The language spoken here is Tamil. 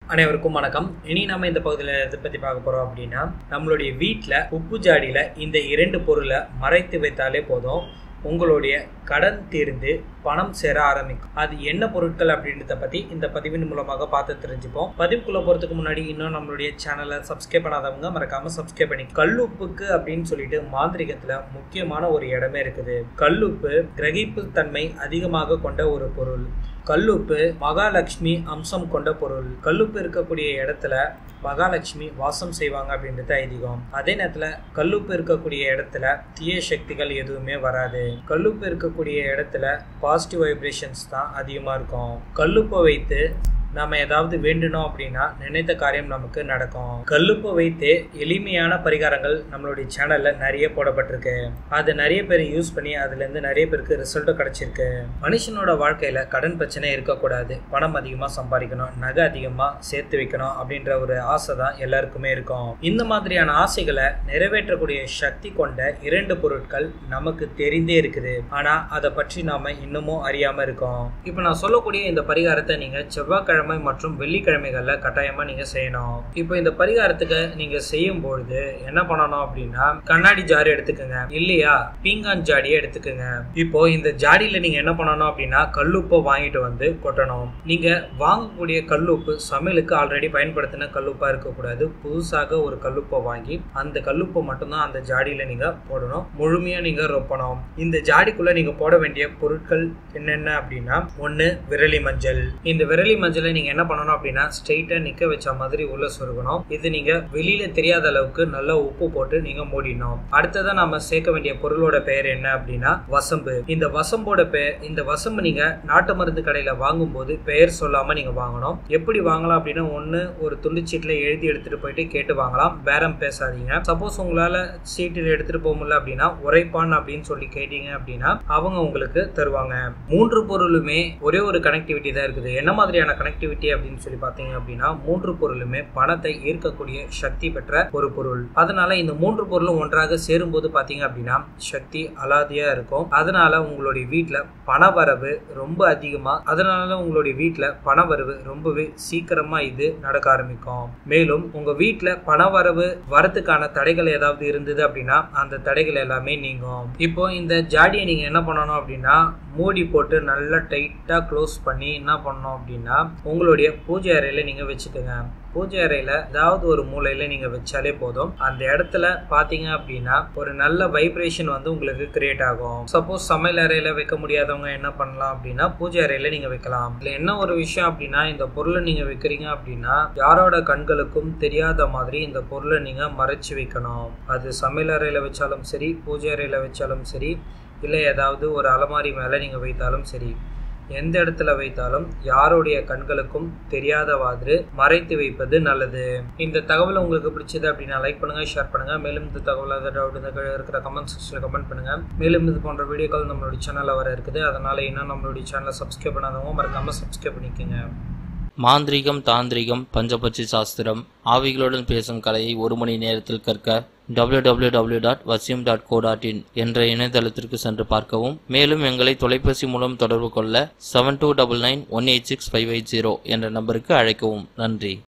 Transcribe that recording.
அனைவருக்கும் வணக்கம் இனி நம்ம இந்த பகுதியில் எதை பற்றி பார்க்க போகிறோம் அப்படின்னா நம்மளுடைய வீட்டில் உப்பு ஜாடியில் இந்த இரண்டு பொருளை மறைத்து வைத்தாலே போதும் உங்களுடைய கடன் தீர்ந்து பணம் சேர ஆரம்பிக்கும் அது என்ன பொருட்கள் அப்படின்றத பற்றி இந்த பதிவின் மூலமாக பார்த்து தெரிஞ்சுப்போம் பதிவுக்குள்ளே போகிறதுக்கு முன்னாடி இன்னும் நம்மளுடைய சேனலை சப்ஸ்கிரைப் பண்ணாதவங்க மறக்காமல் சப்ஸ்கிரைப் பண்ணி கல்லுப்புக்கு அப்படின்னு சொல்லிட்டு மாந்திரிகத்தில் முக்கியமான ஒரு இடமே இருக்குது கல்லுப்பு கிரகிப்பு தன்மை அதிகமாக கொண்ட ஒரு பொருள் கல்லுப்பு மகாலட்சுமி அம்சம் கொண்ட பொருள் கல்லுப்பு இருக்கக்கூடிய இடத்துல மகாலட்சுமி வாசம் செய்வாங்க அப்படின்றது ஐதீகம் அதே நேரத்துல கல்லுப்பு இருக்கக்கூடிய இடத்துல தீய சக்திகள் எதுவுமே வராது கல்லுப்பு இருக்கக்கூடிய இடத்துல பாசிட்டிவ் வைப்ரேஷன்ஸ் தான் அதிகமா இருக்கும் கல்லுப்பை வைத்து நாம ஏதாவது வேண்டணும் அப்படின்னா நினைத்த காரியம் நமக்கு நடக்கும் கல்லுப்பை வைத்து எளிமையான பரிகாரங்கள் நம்மளுடைய சேனல்ல நிறைய போடப்பட்டிருக்கு அது நிறைய பேர் யூஸ் பண்ணி அதுல இருந்து நிறைய பேருக்கு ரிசல்ட்டும் கிடைச்சிருக்கு மனுஷனோட வாழ்க்கையில கடன் பிரச்சனை இருக்கக்கூடாது பணம் அதிகமா சம்பாதிக்கணும் நகை அதிகமா சேர்த்து வைக்கணும் அப்படின்ற ஒரு ஆசை தான் எல்லாருக்குமே இருக்கும் இந்த மாதிரியான ஆசைகளை நிறைவேற்றக்கூடிய சக்தி கொண்ட இரண்டு பொருட்கள் நமக்கு தெரிந்தே இருக்குது ஆனா அதை பற்றி நாம இன்னமும் அறியாம இருக்கோம் இப்போ நான் சொல்லக்கூடிய இந்த பரிகாரத்தை நீங்க செவ்வாய்க்கிழமை மற்றும் வெள்ளிக்கிழமைகள்ல கட்டாயமா நீங்க செய்யணும் இப்போ இந்த பரிகாரத்துக்கு நீங்க செய்யும் பொழுது என்ன பண்ணணும் அப்படின்னா கண்ணாடி ஜாடி எடுத்துக்கோங்க இல்லையா பீங்கான் ஜாடியை எடுத்துக்கோங்க இப்போ இந்த ஜாடியில நீங்க என்ன பண்ணணும் அப்படின்னா கல்லுப்பை வாங்கிட்டு வந்து கொட்டணும் நீங்க வாங்கக்கூடிய கல்லுப்பு சமையலுக்கு ஆல்ரெடி பயன்படுத்தின கல்லுப்பா இருக்கக்கூடாது புதுசாக ஒரு கல்லுப்பை வாங்கி அந்த கல்லுப்பை மட்டும்தான் அந்த ஜாடியில நீங்க போடணும் முழுமையா நீங்க ரொப்பணும் இந்த ஜாடிக்குள்ள நீங்க போட வேண்டிய பொருட்கள் என்னென்ன அப்படின்னா ஒன்னு விரலி மஞ்சள் இந்த விரலி மஞ்சளை நீங்க என்ன பண்ணணும் அப்படின்னா ஸ்ட்ரெயிட்டா நிக்க வச்ச மாதிரி உள்ள சொருகணும் இது நீங்க வெளியில தெரியாத அளவுக்கு நல்ல உப்பு போட்டு நீங்க மூடிடணும் அடுத்ததா நாம சேர்க்க வேண்டிய பொருளோட பெயர் என்ன அப்படின்னா வசம்பு இந்த வசம்போட பெயர் இந்த வசம்பு நீங்க நாட்டு மருந்து கடையில வாங்கும்போது பெயர் சொல்லாம நீங்க வாங்கணும் எப்படி வாங்கலாம் அப்படின்னா ஒண்ணு ஒரு துண்டு சீட்ல எழுதி எடுத்துட்டு போயிட்டு கேட்டு வாங்கலாம் பேரம் பேசாதீங்க சப்போஸ் உங்களால சீட்டில் எடுத்துட்டு போக முடியல அப்படின்னா உரைப்பான் அப்படின்னு சொல்லி கேட்டீங்க அப்படின்னா அவங்க உங்களுக்கு தருவாங்க மூன்று பொருளுமே ஒரே ஒரு கனெக்டிவிட்டி தான் இருக்குது என்ன மாதிரியான கனெக்டிவிட்டி அப்படின்னு சொல்லி பார்த்தீங்க அப்படின்னா மூன்று பொருளுமே பணத்தை ஈர்க்கக்கூடிய சக்தி பெற்ற ஒரு பொருள் அதனால இந்த மூன்று பொருளும் ஒன்றாக சேரும்போது பார்த்தீங்க அப்படின்னா சக்தி அலாதியா இருக்கும் அதனால உங்களுடைய வீட்டில் பணவரவு ரொம்ப அதிகமா அதனால உங்களுடைய வீட்டில் பணவரவு ரொம்பவே சீக்கிரமா இது நடக்க ஆரம்பிக்கும் மேலும் உங்க வீட்டில் பணவரவு வரத்துக்கான தடைகள் ஏதாவது இருந்தது அப்படின்னா அந்த தடைகள் எல்லாமே நீங்கும் இப்போ இந்த ஜாடியை நீங்க என்ன பண்ணணும் அப்படின்னா மூடி போட்டு நல்லா டைட்டா க்ளோஸ் பண்ணி என்ன பண்ணணும் அப்படின்னா உங்களுடைய பூஜை அறையில நீங்க வச்சுக்கோங்க பூஜை அறையில ஏதாவது ஒரு மூலையில நீங்க வச்சாலே போதும் அந்த இடத்துல பாத்தீங்க அப்படின்னா ஒரு நல்ல வைப்ரேஷன் வந்து உங்களுக்கு கிரியேட் ஆகும் சப்போஸ் சமையல் அறையில வைக்க முடியாதவங்க என்ன பண்ணலாம் அப்படின்னா பூஜை அறையில நீங்க வைக்கலாம் இதுல என்ன ஒரு விஷயம் அப்படின்னா இந்த பொருளை நீங்க வைக்கிறீங்க அப்படின்னா யாரோட கண்களுக்கும் தெரியாத மாதிரி இந்த பொருளை நீங்க மறைச்சு வைக்கணும் அது சமையல் அறையில வச்சாலும் சரி பூஜை அறையில வச்சாலும் சரி இல்லை ஏதாவது ஒரு அலமாரி மேலே நீங்கள் வைத்தாலும் சரி எந்த இடத்துல வைத்தாலும் யாருடைய கண்களுக்கும் தெரியாதவாறு மறைத்து வைப்பது நல்லது இந்த தகவல் உங்களுக்கு பிடிச்சது அப்படின்னா லைக் பண்ணுங்க ஷேர் பண்ணுங்க மேலும் இந்த தகவல் ஏதாவது டவுட் இந்த கீழே இருக்கிற கமெண்ட் செக்ஷனில் கமெண்ட் பண்ணுங்க மேலும் இது போன்ற வீடியோக்கள் நம்மளுடைய சேனலில் வர இருக்குது அதனால இன்னும் நம்மளுடைய சேனலை சப்ஸ்கிரைப் பண்ணாதவங்க மறக்காம சப்ஸ்கிரைப் பண்ணிக்கோங்க மாந்திரிகம் தாந்திரிகம் பஞ்சபட்சி சாஸ்திரம் ஆவிகளுடன் பேசும் கலையை ஒரு மணி நேரத்தில் கற்க www.vasyum.co.in டாட் வசியம் டாட் கோ டாட் இன் என்ற இணையதளத்திற்கு சென்று பார்க்கவும் மேலும் எங்களை தொலைபேசி மூலம் தொடர்பு கொள்ள seven two double nine one eight six five eight zero என்ற நம்பருக்கு அழைக்கவும் நன்றி